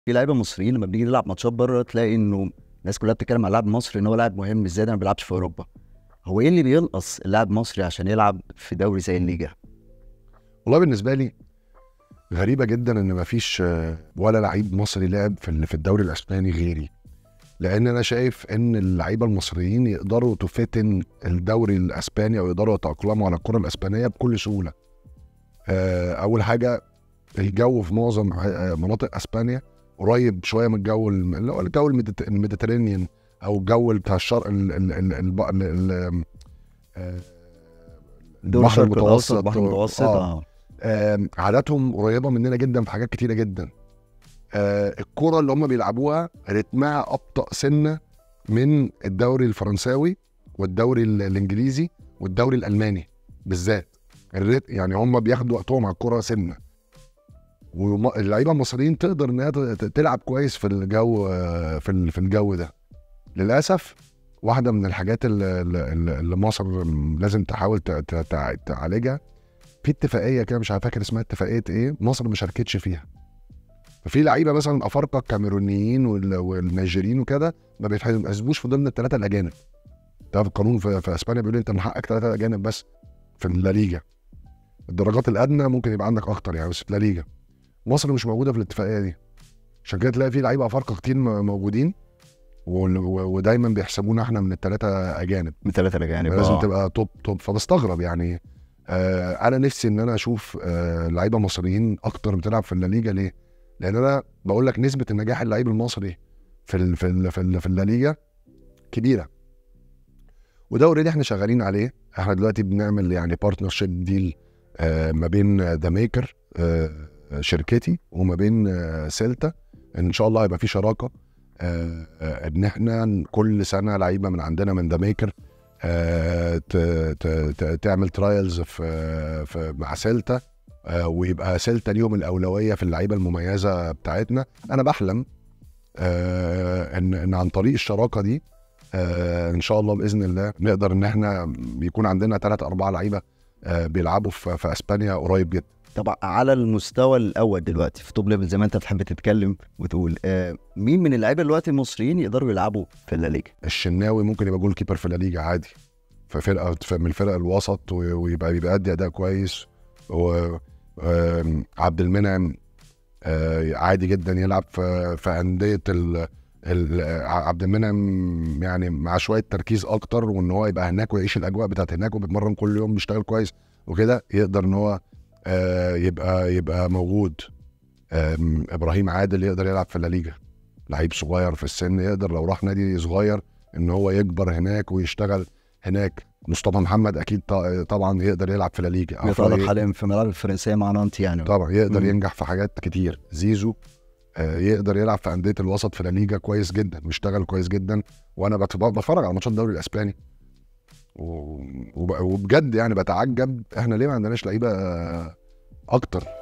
في لعيبه مصريين لما بنيجي نلعب ماتشات بره تلاقي انه الناس كلها بتتكلم على اللاعب المصري ان هو لاعب مهم ازاي ده ما بيلعبش في اوروبا هو ايه اللي بينقص اللاعب المصري عشان يلعب في دوري زي الليجا والله بالنسبه لي غريبه جدا ان مفيش آه، ولا لعيب مصري لعب في ال- في الدوري الاسباني غيري لان انا شايف ان اللعيبه المصريين يقدروا تفتن الدوري الاسباني او يقدروا يتاقلموا على الكره الاسبانيه بكل سهوله آه، اول حاجه الجو في معظم آه، مناطق اسبانيا قريب شويه من الجو الم- اللي هو الجو الميديت- الميديترينيان او الجو بتاع الشرق ال- ال- ال- الب- ال- ال- آه، دوري البحر الشرق الأوسط، المتوسط البحر المتوسط آه. اه آم، عاداتهم قريبه مننا جدا في حاجات كتيره جدا آه، الكره اللي هم بيلعبوها رتمها ابطا سنه من الدوري الفرنساوي والدوري ال- الانجليزي والدوري الالماني بالذات الريت يعني هم بياخدوا وقتهم على الكره سنه واللعيبه المصريين تقدر انها ت- ت- تلعب كويس في الجو آه، في ال- في الجو ده للاسف واحده من الحاجات اللي, اللي اللي مصر لازم تحاول ت- ت- تع- تعالجها في اتفاقيه كده مش عارف فاكر اسمها اتفاقيه ايه مصر ما شاركتش فيها ففي لعيبه مثلا افارقه الكاميرونيين وال- والنيجيريين وكده ما بيتحسبوش في ضمن الثلاثه الاجانب ده في القانون في, في اسبانيا بيقول انت من حقك ثلاثه اجانب بس في الليجا الدرجات الادنى ممكن يبقى عندك اكتر يعني بس في الليجا مصر مش موجوده في الاتفاقيه دي عشان كده تلاقي في لعيبه افارقه كتير م- موجودين وال- و- ودايما بيحسبونا احنا من الثلاثه اجانب من ثلاثه الاجانب لازم آه. تبقى توب توب فبستغرب يعني آه انا نفسي ان انا اشوف آه لعيبه مصريين اكتر بتلعب في الليجا ليه؟ لان انا بقول لك نسبه النجاح اللعيب المصري في ال في ال في, ال في الليجا كبيره وده اوريدي احنا شغالين عليه احنا دلوقتي بنعمل يعني بارتنرشيب ديل آه ما بين ذا ميكر آه شركتي وما بين آه سيلتا ان شاء الله هيبقى في شراكه آه آه ان احنا كل سنه لعيبه من عندنا من ذا ميكر آه، ت- ت- ت- تعمل ترايلز في في مع سيلتا آه، ويبقى سيلتا ليهم الاولويه في اللعيبه المميزه بتاعتنا انا بحلم آه، ان ان عن طريق الشراكه دي آه، ان شاء الله باذن الله نقدر ان احنا يكون عندنا ثلاث اربع لعيبه آه، بيلعبوا في في اسبانيا قريب جدا طبعا على المستوى الاول دلوقتي في توب ليفل زي ما انت بتحب تتكلم وتقول آه مين من اللعيبه دلوقتي المصريين يقدروا يلعبوا في الليجا الشناوي ممكن يبقى جول كيبر في الليجا عادي في فرقه في من الفرق الوسط و- ويبقى بيبقى يأدي اداء كويس و آم، عبد المنعم آه، عادي جدا يلعب في في انديه ال ال- عبد المنعم يعني مع شويه تركيز اكتر وان هو يبقى هناك ويعيش الاجواء بتاعت هناك وبيتمرن كل يوم بيشتغل كويس وكده يقدر ان هو آه، يبقى يبقى موجود آم، ابراهيم عادل يقدر يلعب في الليجا لعيب صغير في السن يقدر لو راح نادي صغير ان هو يكبر هناك ويشتغل هناك مصطفى محمد اكيد ط- طبعا يقدر يلعب في الليجا أو في بيتألق أي- حاليا في الملاعب الفرنسيه مع نانتي يعني طبعا يقدر مم. ينجح في حاجات كتير زيزو آه، يقدر يلعب في انديه الوسط في الليجا كويس جدا بيشتغل كويس جدا وانا بت- بتفرج على ماتشات الدوري الاسباني و- وب- وبجد يعني بتعجب احنا ليه ما عندناش لعيبه آه، اكتر